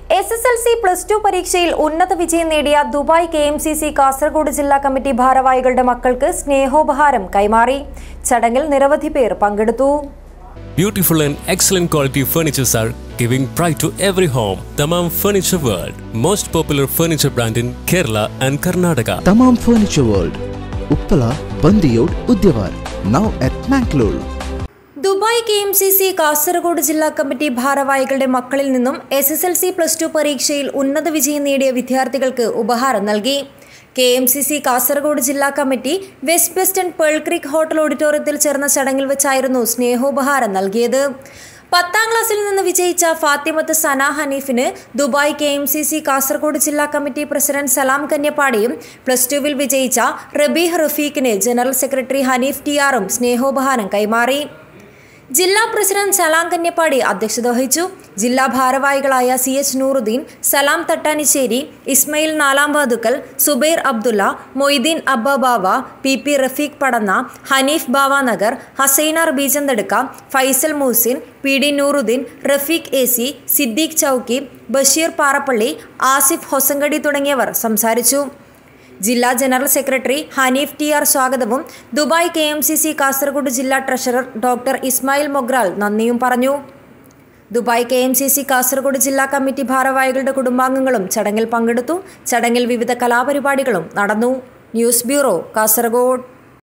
S S L C plus two പരീക്ഷയിൽ ഉന്നത വിജയം നേടിയ Dubai K M C C Kasaragod ജില്ലാ കമ്മിറ്റി ഭാരവാഹികളുടെ മക്കൾക്ക് സ്നേഹോപഹാരം കൈമാറി ചടങ്ങിൽ നിരവധി പേർ പങ്കെടുത്തു Beautiful and excellent quality furnitures are giving pride to every home. Tamam Furniture World, most popular furniture brand in Kerala and Karnataka. Tamam Furniture World, Uppala, Bandiyod, Udyawar. Now at Mangalore. Dubai K M C C Kasaragod ജില്ലാ committee ഭാരവാഹികളുടെ മക്കളിൽ നിന്നും S S L C plus two പരീക്ഷയിൽ ഉന്നത വിജയം നേടിയ വിദ്യാർത്ഥികൾക്ക് ഉപഹാരം നൽകി K M C C Kasaragod ജില്ലാ committee west western pearl creek hotel ഓഡിറ്റോറിയത്തിൽ ചേർന്ന ചടങ്ങിൽ വെച്ചായിരുന്നു സ്നേഹോപഹാരം നൽകിയത് പത്താം ക്ലാസ്സിൽ നിന്ന് വിജയിച്ച ഫാത്തിമത്ത് സന ഹനീഫിന് Dubai K M C C Kasaragod ജില്ലാ കമ്മിറ്റി പ്രസിഡന്റ് സലാം കന്യപ്പാടിയും പ്ലസ് ടുവിൽ വിജയിച്ച റബീഹ് റഫീഖിന് ജനറൽ സെക്രട്ടറി ഹനീഫ് ടി ആറും സ്നേഹോപഹാരം കൈമാറി ജില്ലാ പ്രസിഡന്റ് സലാം കന്യപ്പാടി അധ്യക്ഷത വഹിച്ചു ജില്ലാ ഭാരവാഹികളായ C H Nooruddeen Salam Thattanisseri Ismail Nalam Vathukkal Zubair Abdulla Moideen Abba Bava P P Rafeeq Padanna Haneef Bava Nagar Hasainar Beejanthadukka Faisal Moosin P D Nooruddeen Rafeeq A C Siddique Chowki Basheer Parappally Asif Hosangadi തുടങ്ങിയവർ സംസാരിച്ചു ജില്ലാ general secretary Haneef T R സ്വാഗതവും Dubai K M C C Kasaragod ജില്ലാ ട്രഷറർ ഡോക്ടർ ഇസ്മായിൽ മൊഗ്രാൽ നന്ദിയും പറഞ്ഞു Dubai K M C C Kasaragod ജില്ലാ കമ്മിറ്റി ഭാരവാഹികളുടെ കുടുംബാംഗങ്ങളും ചടങ്ങിൽ പങ്കെടുത്തു ചടങ്ങിൽ വിവിധ കലാപരിപാടികളും നടന്നു ന്യൂസ് ബ്യൂറോ കാസർഗോഡ്